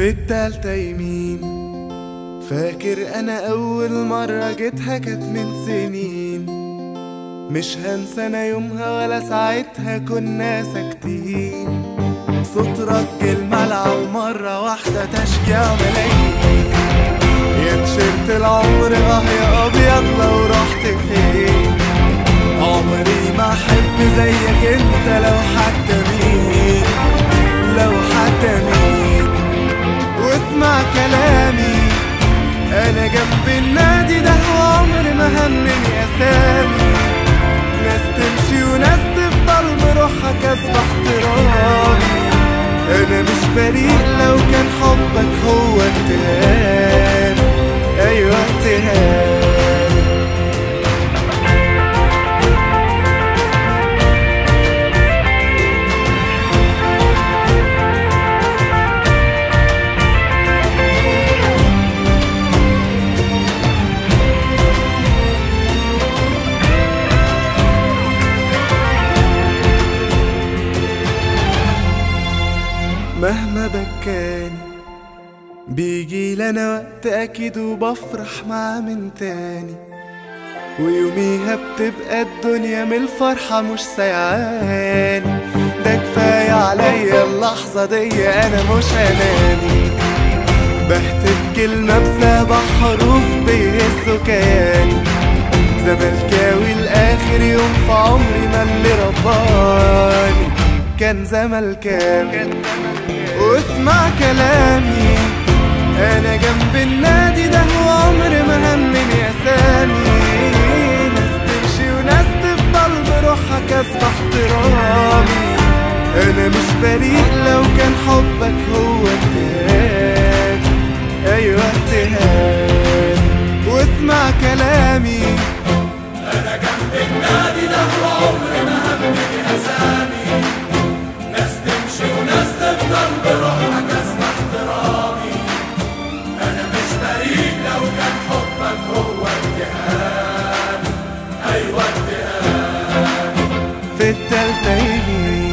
في التالتة يمين فاكر انا اول مرة جيتها كانت من سنين مش هنسى انا يومها ولا ساعتها كنا ساكتين صوت رج الملعب مرة واحدة تشجيع ملايين يا تيشيرت العمر اه يا ابيض لو رحت فين عمري ما احب زيك انت لو حتى مين لو حتى مين واسمع كلامي انا جنب النادي ده وعمر ما همني اسامي ناس تمشي وناس تفضل بروحها كسب احترامي انا مش بريء لو كان حبك هو اتهام ايوه اتهام مهما بكاني بيجي لنا وقت اكيد وبفرح معاه من تاني ويوميها بتبقى الدنيا من الفرحة مش سيعاني ده كفاية عليا اللحظة دي انا مش اناني بهتف كلمة بسبع حروف بيهزوا كياني زملكاوي لاخر يوم في عمري ما اللي رباني كان زملكاوي واسمع كلامي انا جنب النادي ده وعمر ما همني اسامي ناس تمشي وناس تفضل بروحها كسب احترامي انا مش بريء لو كان حبك هو اتهام ايوه اتهام واسمع كلامي انا جنب النادي ده وعمري ما همني اسامي ناس تمشي وناس تفضل بروحها كسب احترامي انا مش بريء لو كان حبك هو اتهام ايوه اتهام في التالتة يمين